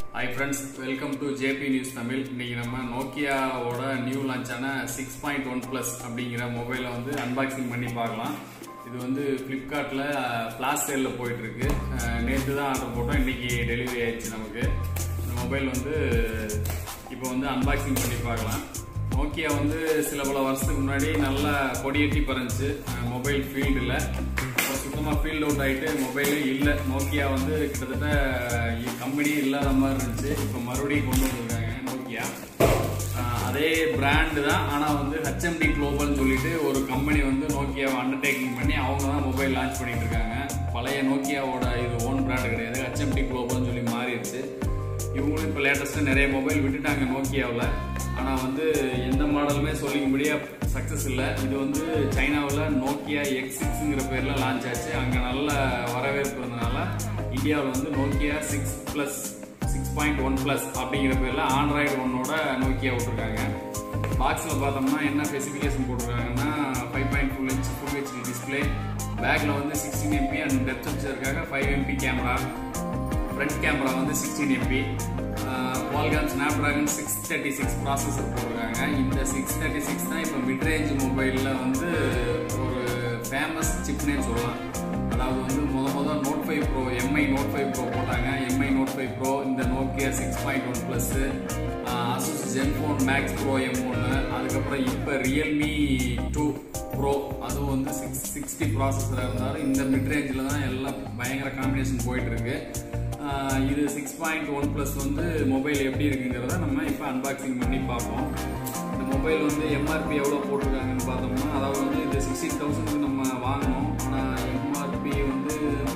hi friends welcome to JP news Tamil இன்னைக்கு நம்ம நோக்கியாவோட நியூ லான்ச்சான சிக்ஸ் பாயிண்ட் ஒன் ப்ளஸ் அப்படிங்கிற மொபைலை வந்து அன்பாக்சிங் பண்ணி பார்க்கலாம் இது வந்து ஃப்ளிப்கார்ட்டில் ஃப்ளாஷ் சேலில் போயிட்டு இருக்கு நேற்று தான் ஆர்டர் போட்டோம் இன்னைக்கு டெலிவரி ஆயிடுச்சு நமக்கு இந்த மொபைல் வந்து இப்போ வந்து அன்பாக்சிங் பண்ணி பார்க்கலாம் நோக்கியா வந்து சில பல வருஷத்துக்கு முன்னாடி நல்லா கொடியேற்றி பறந்துச்சு மொபைல் ஃபீல்டில் இப்போ சுத்தமாக ஃபீல்ட் அவுட் ஆகிட்டு மொபைலே இல்லை நோக்கியா வந்து கிட்டத்தட்ட கம்பெனி இல்லாத மாதிரி இருந்துச்சு இப்போ மறுபடியும் கொண்டு வந்திருக்காங்க நோக்கியா ஆஹ் அதே பிராண்டு தான் ஆனால் வந்து ஹெச்எம்டி குளோபல்னு சொல்லிட்டு ஒரு கம்பெனி வந்து நோக்கியாவை அண்டர்டேக்கிங் பண்ணி அவங்க தான் மொபைல் லான்ச் பண்ணிட்டு இருக்காங்க பழைய நோக்கியாவோட இது ஓன் பிராண்ட் கிடையாது ஹெச்எம்டி குளோபல்னு சொல்லி மாறிடுச்சு இவங்களும் இப்போ லேட்டஸ்ட்டாக நிறைய மொபைல் விட்டுட்டாங்க நோக்கியாவில் ஆனால் வந்து எந்த மாடலுமே சொல்லிக்கும்படியாக சக்ஸஸ் இல்லை இது வந்து சைனாவில் நோக்கியா எக்ஸ் சிக்ஸுங்கிற பேரில் லான்ச் ஆச்சு அங்கே நல்ல வரவேற்பு இருந்தனால இந்தியாவில் வந்து Nokia six plus six point one plus அப்படிங்கிற பேரில் ஆண்ட்ராய்டு ஒன்னோட நோக்கியா விட்டுருக்காங்க பாக்ஸில் பார்த்தோம்னா என்ன ஸ்பெசிஃபிகேஷன் போட்டிருக்காங்கன்னா five point full H full HD display பேக்கில் வந்து சிக்ஸ்டீன் எம்பி அண்ட் டெப்த் சென்சருக்காக five MP camera front camera வந்து sixteen MP Qualcomm Snapdragon six thirty six processor போட்டிருக்காங்க இந்த சிக்ஸ் தேர்ட்டி சிக்ஸ் தான் இப்போ மிட் ரேஞ்ச் மொபைலில் வந்து ஒரு ஃபேமஸ் சிப்னே சொல்லலாம் அதாவது வந்து முத முத note five pro Mi note five pro போட்டாங்க எம்ஐ நோட் ஃபைவ் ப்ரோ இந்த Nokia six point one plus Asus Zenfone Max Pro M ஒன்று அதுக்கப்புறம் இப்போ ரியல்மி டூ ப்ரோ அதுவும் வந்து சிக்ஸ் சிக்ஸ்டி ப்ராசஸராக இருந்தாலும் இந்த மிட் ரேஞ்சில் தான் எல்லாம் பயங்கர காம்பினேஷன் போயிட்டு இருக்கு ஆஹ் இது சிக்ஸ் பாயிண்ட் ஒன் ப்ளஸ் வந்து மொபைல் எப்படி இருக்குங்கிறத நம்ம இப்போ அன்பாக்சிங் பண்ணி பார்ப்போம் இந்த மொபைல் வந்து எம்ஆர்பி எவ்வளோ போட்டிருக்காங்கன்னு பார்த்தோம்னா அதாவது வந்து இது சிக்ஸ்டீன் தௌசண்ட்க்கு நம்ம வாங்கினோம் ஆனால் எம்ஆர்பி வந்து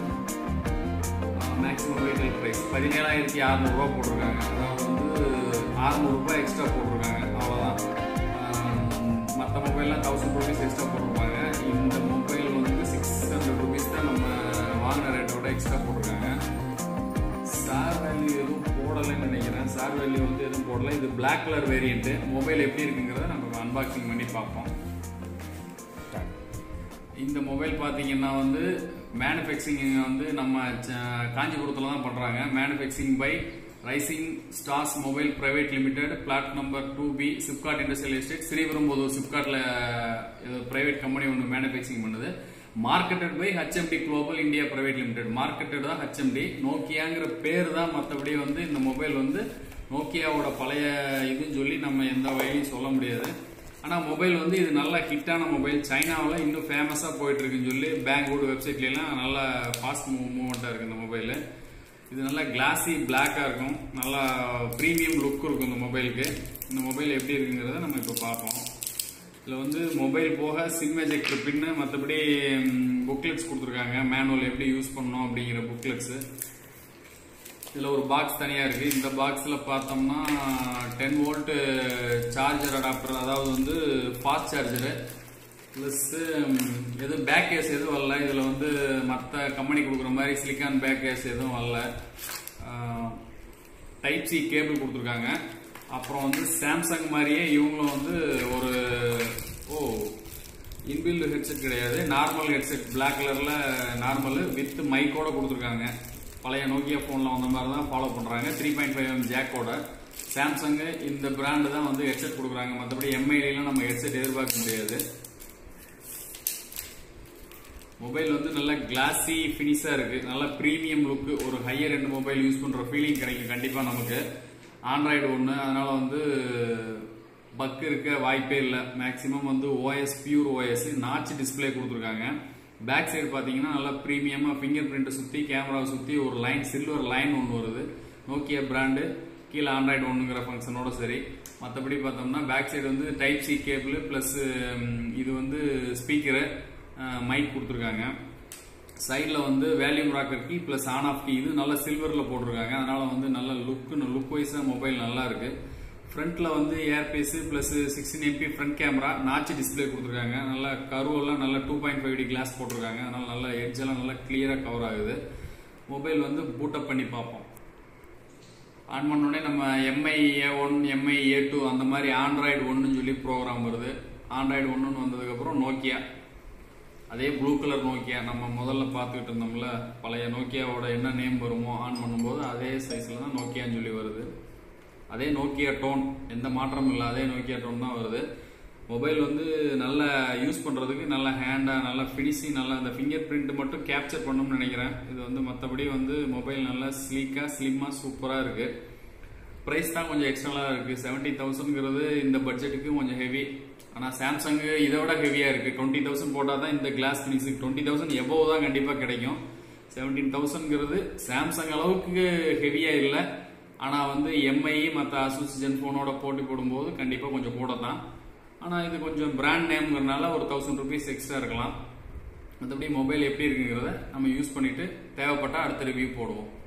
மேக்ஸிமம் ரீட்டைல் ப்ரைஸ் பதினேழாயிரத்தி அறநூறுவா போட்டிருக்காங்க அதாவது வந்து அறநூறுபா எக்ஸ்ட்ரா போட்டிருக்காங்க அவ்வளோதான் மற்ற மொபைல்லாம் தௌசண்ட் ருபீஸ் எக்ஸ்ட்ரா போட்டிருப்பாங்க இந்த மொபைல் வந்து சிக்ஸ் ஹண்ட்ரட் ருபீஸ் தான் நம்ம வாங்கின ரேட்டோட எக்ஸ்ட்ரா போட்டிருக்காங்க சார் வேல்யூ எதுவும் போடலைன்னு நினைக்கிறேன் சார் வேல்யூ வந்து எதுவும் போடல இது பிளாக் கலர் வேரியண்ட்டு மொபைல் எப்படி இருக்குங்கிறத நம்ம அன்பாக்சிங் பண்ணி பார்ப்போம் இந்த மொபைல் பார்த்தீங்கன்னா வந்து மேனுஃபேக்சரிங் வந்து நம்ம ச- காஞ்சிபுரத்தில் தான் பண்ணுறாங்க manufacturing by Rising Stars mobile private limited plot number two B SIPCOT industrial estate Sriperumbudur சிப்காட்டில் பிரைவேட் கம்பெனி ஒன்று மேனுஃபேக்சரிங் பண்ணுது marketed by HMD Global India private limited marketed தான் ஹெச்எம்டி நோக்கியாங்கிற பேர் தான் மற்றபடி வந்து இந்த மொபைல் வந்து நோக்கியாவோட பழைய இதுன்னு சொல்லி நம்ம எந்த வகையிலும் சொல்ல முடியாது ஆனால் மொபைல் வந்து இது நல்ல ஹிட்டான மொபைல் சைனாவில் இன்னும் ஃபேமஸாக போயிட்டு இருக்குன்னு சொல்லி பேங்கோட வெப்சைட்லாம் நல்ல ஃபாஸ்ட் மூவ் மூவ்மெண்ட்டாக இருக்குது இந்த மொபைல் இது நல்லா கிளாஸி பிளாக்காக இருக்கும் நல்லா ப்ரீமியம் லுக் இருக்கும் இந்த மொபைலுக்கு இந்த மொபைல் எப்படி இருக்குங்கிறத நம்ம இப்போ பார்ப்போம் இதில் வந்து மொபைல் போக சிம் எஜெக்டர் பின்னு மற்றபடி புக்லெட்ஸ் கொடுத்துருக்காங்க மேனுவல் எப்படி யூஸ் பண்ணணும் அப்படிங்கிற புக்லெட்ஸு இதில் ஒரு பாக்ஸ் தனியாக இருக்குது இந்த பாக்ஸில் பார்த்தோம்னா டென் வோல்ட்டு சார்ஜர் அடாப்டர் அதாவது வந்து ஃபாஸ்ட் சார்ஜரு ப்ளஸ்ஸு எதுவும் பேக் கேஸ் எதுவும் வரல இதில் வந்து மற்ற கம்பெனி கொடுக்குற மாதிரி சிலிக்கான் பேக் கேஸ் எதுவும் வரல டைப் சி கேபிள் கொடுத்துருக்காங்க அப்புறம் வந்து சாம்சங் மாதிரியே இவங்களும் வந்து ஒரு ஓ இன்பில்டு ஹெட்செட் கிடையாது நார்மல் ஹெட்செட் பிளாக் கலரில் நார்மல் வித் மைக்கோட கொடுத்துருக்காங்க பழைய நோக்கியா ஃபோனில் வந்த மாதிரி தான் ஃபாலோ பண்ணுறாங்க த்ரீ பாயிண்ட் ஃபைவ் எம் ஜாக்கோட சாம்சங்கு இந்த பிராண்டு தான் வந்து ஹெட்செட் கொடுக்குறாங்க மற்றபடி எம்ஐலாம் நம்ம ஹெட்செட் எதிர்பார்க்க முடியாது மொபைல் வந்து நல்ல கிளாஸி ஃபினிஷாக இருக்கு நல்ல ப்ரீமியம் லுக்கு ஒரு ஹையர் எண்ட் மொபைல் யூஸ் பண்ணுற ஃபீலிங் கிடைக்கும் கண்டிப்பாக நமக்கு ஆண்ட்ராய்டு ஒன்று அதனால வந்து பக் இருக்க வாய்ப்பே இல்லை மேக்ஸிமம் வந்து OS pure OS notch display கொடுத்துருக்காங்க பேக் சைடு பார்த்தீங்கன்னா நல்லா ப்ரீமியமாக ஃபிங்கர் பிரிண்ட்டை சுற்றி கேமராவை சுற்றி ஒரு லைன் சில்வர் லைன் ஒன்று வருது நோக்கியா பிராண்டு கீழே ஆண்ட்ராய்டு ஒன்றுங்கிற ஃபங்க்ஷனோட சரி மற்றபடி பார்த்தோம்னா பேக் சைடு வந்து டைப் சி கேபிள் ப்ளஸ் இது வந்து ஸ்பீக்கரு மைக் கொடுத்துருக்காங்க சைடில் வந்து volume rocker key plus on off key இது நல்ல சில்வரில் போட்டிருக்காங்க அதனால வந்து நல்ல லுக்குன்னு லுக் வைஸாக மொபைல் நல்லா இருக்கு ஃப்ரண்ட்டில் வந்து earpiece plus sixteen MP front camera notch display கொடுத்துருக்காங்க நல்லா கருவெல்லாம் நல்லா two point five D glass போட்டிருக்காங்க அதனால நல்லா எட்ஜெல்லாம் நல்லா கிளியராக கவர் ஆகுது மொபைல் வந்து பூட்டப் பண்ணி பார்ப்போம் ஆன் பண்ணோடனே நம்ம Mi A one Mi A two அந்த மாதிரி ஆண்ட்ராய்டு ஒன்றுன்னு சொல்லி ப்ரோக்ராம் வருது ஆண்ட்ராய்டு ஒன்றுன்னு வந்ததுக்கப்புறம் நோக்கியா அதே ப்ளூ கலர் நோக்கியா நம்ம முதல்ல பார்த்துக்கிட்டு இருந்தோம்ல பழைய நோக்கியாவோட என்ன நேம் வருமோ ஆன் பண்ணும்போது அதே சைஸில் தான் நோக்கியான்னு சொல்லி வருது அதே நோக்கியா டோன் எந்த மாற்றமும் இல்லை அதே நோக்கியா டோன் தான் வருது மொபைல் வந்து நல்ல யூஸ் பண்ணுறதுக்கு நல்ல ஹேண்டாக நல்ல ஃபினிஷிங் நல்லா அந்த ஃபிங்கர் பிரிண்ட் மட்டும் கேப்சர் பண்ணணும்னு நினைக்கிறேன் இது வந்து மற்றபடி வந்து மொபைல் நல்லா ஸ்லீக்காக ஸ்லிம்மாக சூப்பராக இருக்குது ப்ரைஸ் தான் கொஞ்சம் எக்ஸ்ட்ரலாக இருக்குது செவன்ட்டி தௌசண்ட்ங்கிறது இந்த பட்ஜெட்டுக்கு கொஞ்சம் ஹெவி ஆனால் சாம்சங்கு இதை விட ஹெவியாக இருக்குது டுவெண்ட்டி தௌசண்ட் போட்டால் தான் இந்த glass finishing twenty thousand above தான் கண்டிப்பாக கிடைக்கும் செவன்டீன் தௌசண்ட்ங்கிறது சாம்சங் அளவுக்கு ஹெவியாக இல்லை ஆனால் வந்து எம்ஐ மற்ற அசூஸ் ஜென்ஃபோனோட போட்டி போடும்போது கண்டிப்பாக கொஞ்சம் கூட தான் ஆனால் இது கொஞ்சம் பிராண்ட் நேம்ங்கிறனால ஒரு தௌசண்ட் ருபீஸ் எக்ஸ்ட்ரா இருக்கலாம் மற்றபடி மொபைல் எப்படி இருக்குங்கிறத நம்ம யூஸ் பண்ணிட்டு தேவைப்பட்டால் அடுத்த ரிவ்யூ போடுவோம்